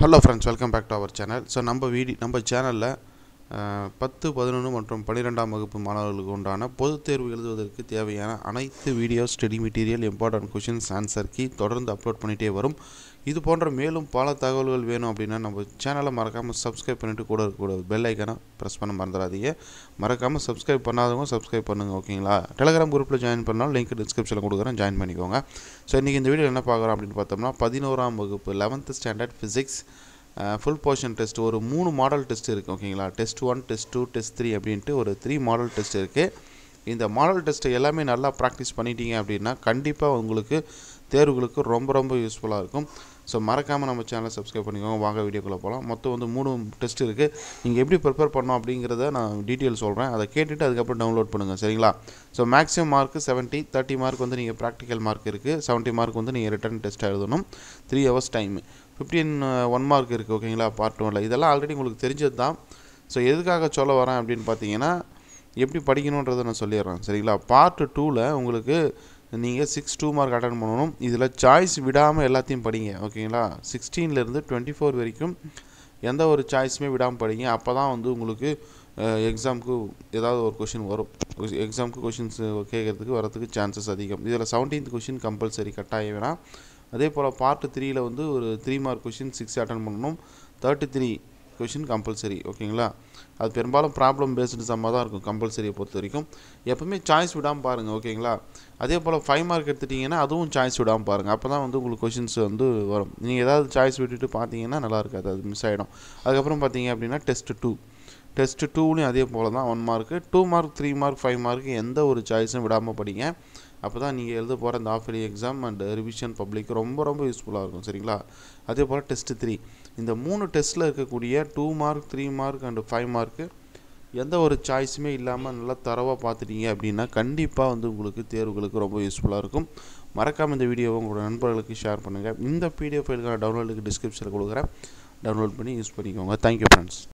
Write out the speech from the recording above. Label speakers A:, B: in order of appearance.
A: hello friends welcome back to our channel so நம்ம வீடி நம்ம சேனலில் பத்து பதினொன்று மற்றும் பன்னிரெண்டாம் வகுப்பு மாணவர்களுக்கு உண்டான பொதுத் தேர்வு எழுதுவதற்கு தேவையான அனைத்து video study material important questions answer key தொடர்ந்து அப்லோட் பண்ணிகிட்டே வரும் இது போன்ற மேலும் பல தகவல்கள் வேணும் அப்படின்னா நம்ம சேனலை மறக்காமல் சப்ஸ்கிரைப் பண்ணிவிட்டு கூட இருக்கக்கூடாது பெல் ஐக்கனை ப்ரெஸ் பண்ண மறந்துடாதீங்க மறக்காமல் சப்ஸ்கிரைப் பண்ணாதவங்க சப்ஸ்கிரைப் பண்ணுங்கள் ஓகேங்களா டெலகிராம் குரூப்பில் ஜாயின் பண்ணாலும் லிங்க் டிஸ்கிரிப்ஷனில் கொடுக்குறேன் ஜாயின் பண்ணிக்கோங்க ஸோ இன்றைக்கி இந்த வீடியோ என்ன பார்க்குறோம் அப்படின்னு பார்த்தோம்னா பதினோராம் வகுப்பு eleventh standard physics full portion test ஒரு மூணு மாடல் டெஸ்ட் இருக்குது ஓகேங்களா test one test two test three அப்படின்ட்டு ஒரு த்ரீ மாடல் டெஸ்ட் இருக்குது இந்த மாடல் டெஸ்ட்டை எல்லாமே நல்லா ப்ராக்டிஸ் பண்ணிட்டீங்க அப்படின்னா கண்டிப்பாக உங்களுக்கு தேர்வுகளுக்கு ரொம்ப ரொம்ப யூஸ்ஃபுல்லாக இருக்கும் ஸோ மறக்காமல் நம்ம சேனலை சப்ஸ்கிரைப் பண்ணிக்கோங்க வாங்க வீடியோக்குள்ளே போகலாம் மொத்தம் வந்து மூணு டெஸ்ட் இருக்குது நீங்கள் எப்படி ப்ரிப்பேர் பண்ணோம் அப்படிங்கிறத நான் டீட்டெயில் சொல்கிறேன் அதை கேட்டுட்டு அதுக்கப்புறம் டவுன்லோட் பண்ணுங்கள் சரிங்களா so maximum mark seventy thirty mark வந்து நீங்கள் ப்ராக்டிக்கல் மார்க் இருக்குது செவன்ட்டி மார்க் வந்து நீங்கள் ரிட்டன் டெஸ்ட் எழுதணும் three hours time fifteen one mark இருக்குது ஓகேங்களா பார்ட் ஒனில் இதெல்லாம் ஆல்ரெடி உங்களுக்கு தெரிஞ்சது தான் ஸோ எதுக்காக சொல்ல வரேன் அப்படின்னு பார்த்தீங்கன்னா எப்படி படிக்கணுன்றதை நான் சொல்லிடுறேன் சரிங்களா பார்ட் டூவில் உங்களுக்கு நீங்கள் சிக்ஸ் டூ மார்க் அட்டன் பண்ணணும் இதில் சாய்ஸ் விடாமல் எல்லாத்தையும் படிங்க ஓகேங்களா சிக்ஸ்டீன்லேருந்து டுவெண்ட்டி ஃபோர் வரைக்கும் எந்த ஒரு சாய்ஸுமே விடாமல் படிங்க அப்போ தான் வந்து உங்களுக்கு எக்ஸாமுக்கு ஏதாவது ஒரு கொஷின் வரும் எக்ஸாமுக்கு கொஷின்ஸ் கேட்குறதுக்கு வரதுக்கு சான்சஸ் அதிகம் இதில் செவன்டீன்த் கொஷின் கம்பல்சரி கட்டாயம் வேணாம் அதே போல் பார்ட் த்ரீயில் வந்து ஒரு three mark question six attend பண்ணணும் தேர்ட்டி த்ரீ கொஷின் கம்பல்சரி ஓகேங்களா அது பெரும்பாலும் ப்ராப்ளம் பேஸ்டு சம்மாக தான் இருக்கும் கம்பல்சரியை பொறுத்த வரைக்கும் எப்போவுமே சாய்ஸ் விடாமல் பாருங்கள் ஓகேங்களா அதே போல் ஃபைவ் மார்க் எடுத்துட்டிங்கன்னா அதுவும் சாய்ஸ் விடாமல் பாருங்கள் அப்போ தான் வந்து உங்களுக்கு கொஷின்ஸ் வந்து வரும் நீங்கள் ஏதாவது சாய்ஸ் விட்டுட்டு பார்த்தீங்கன்னா நல்லா இருக்காது அது மிஸ் ஆகிடும் அதுக்கப்புறம் பார்த்தீங்க அப்படின்னா டெஸ்ட் டூ டெஸ்ட் டூலையும் அதே போல் தான் one mark two mark three mark five mark எந்த ஒரு சாய்ஸும் விடாமல் படிங்க அப்போ தான் நீங்கள் எழுத போகிற இந்த half exam and revision public ரொம்ப ரொம்ப யூஸ்ஃபுல்லாக இருக்கும் சரிங்களா அதே போல் டெஸ்ட் த்ரீ இந்த மூணு டெஸ்ட்டில் இருக்கக்கூடிய two mark three mark and five mark எந்த ஒரு சாய்ஸுமே இல்லாமல் நல்லா தரவாக பார்த்துட்டீங்க அப்படின்னா கண்டிப்பாக வந்து உங்களுக்கு தேர்வுகளுக்கு ரொம்ப யூஸ்ஃபுல்லாக இருக்கும் மறக்காமல் இந்த வீடியோவை உங்களோட நண்பர்களுக்கு ஷேர் பண்ணுங்கள் இந்த பிடிஎஃப் ஃபைலுக்கான டவுன்லோடுக்கு டிஸ்கிரிப்ஷனில் கொடுக்குறேன் டவுன்லோட் பண்ணி யூஸ் பண்ணிக்கோங்க தேங்க்யூ ஃப்ரெண்ட்ஸ்